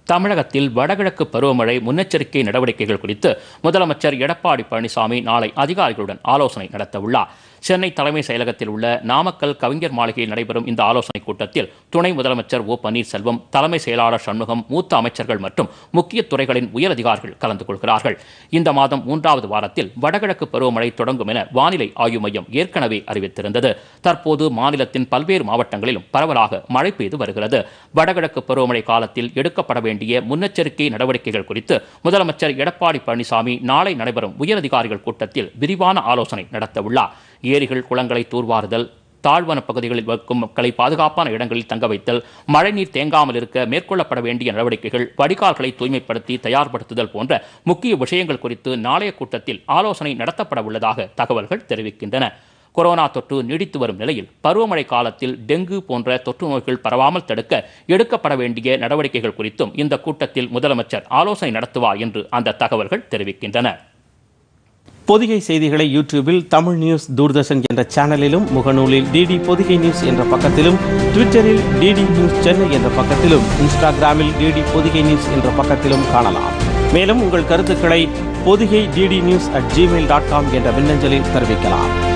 தமிழகத்தில் வடகிழக்கு பருவமழை முன்னெச்சரிக்கை நடவடிக்கைகள் குறித்து முதலமைச்சர் எடப்பாடி பழனிசாமி நாளை அதிகாரிகளுடன் ஆலோசனை நடத்தவுள்ளார் சென்னை தலைமை செயலகத்தில் உள்ள நாமக்கல் கவிஞர் மாளிகையில் நடைபெறும் இந்த ஆலோசனைக் கூட்டத்தில் துணை முதலமைச்சர் ஓ பன்னீர்செல்வம் தலைமை செயலாளர் சண்முகம் மூத்த அமைச்சர்கள் மற்றும் முக்கிய துறைகளின் உயரதிகாரிகள் கலந்து கொள்கிறார்கள் இந்த மாதம் மூன்றாவது வாரத்தில் வடகிழக்கு பருவமழை தொடங்கும் என வானிலை ஆய்வு மையம் ஏற்கனவே அறிவித்திருந்தது தற்போது மாநிலத்தின் பல்வேறு மாவட்டங்களிலும் பரவலாக மழை பெய்து வருகிறது வடகிழக்கு பருவமழை காலத்தில் எடுக்கப்பட வேண்டிய முன்னெச்சரிக்கை நடவடிக்கைகள் குறித்து முதலமைச்சர் எடப்பாடி பழனிசாமி நாளை நடைபெறும் உயரதிகாரிகள் கூட்டத்தில் விரிவான ஆலோசனை நடத்தவுள்ளார் ஏரிகள் குளங்களை தூர்வாறுதல் தாழ்வன பகுதிகளில் வைக்கும் மக்களை பாதுகாப்பான இடங்களில் தங்க வைத்தல் மழைநீர் தேங்காமல் இருக்க மேற்கொள்ளப்பட வேண்டிய நடவடிக்கைகள் வடிகால்களை தூய்மைப்படுத்தி தயார்படுத்துதல் போன்ற முக்கிய விஷயங்கள் குறித்து நாளைய கூட்டத்தில் ஆலோசனை நடத்தப்பட உள்ளதாக தகவல்கள் தெரிவிக்கின்றன கொரோனா தொற்று நீடித்து வரும் நிலையில் பருவமழை காலத்தில் டெங்கு போன்ற தொற்று நோய்கள் பரவாமல் தடுக்க எடுக்கப்பட வேண்டிய நடவடிக்கைகள் குறித்தும் இந்த கூட்டத்தில் முதலமைச்சர் ஆலோசனை நடத்துவார் என்று அந்த தகவல்கள் தெரிவிக்கின்றன பொதிகை செய்திகளை யூடியூபில் தமிழ் நியூஸ் தூர்தர்ஷன் என்ற சேனலிலும் முகநூலில் டிடி பொதிகை நியூஸ் என்ற பக்கத்திலும் ட்விட்டரில் டிடி நியூஸ் சென்னை என்ற பக்கத்திலும் இன்ஸ்டாகிராமில் டிடி பொதிகை நியூஸ் என்ற பக்கத்திலும் காணலாம் மேலும் உங்கள் கருத்துக்களை Pothigai DD news at Gmail dot com என்ற மின்னஞ்சலில் தெரிவிக்கலாம்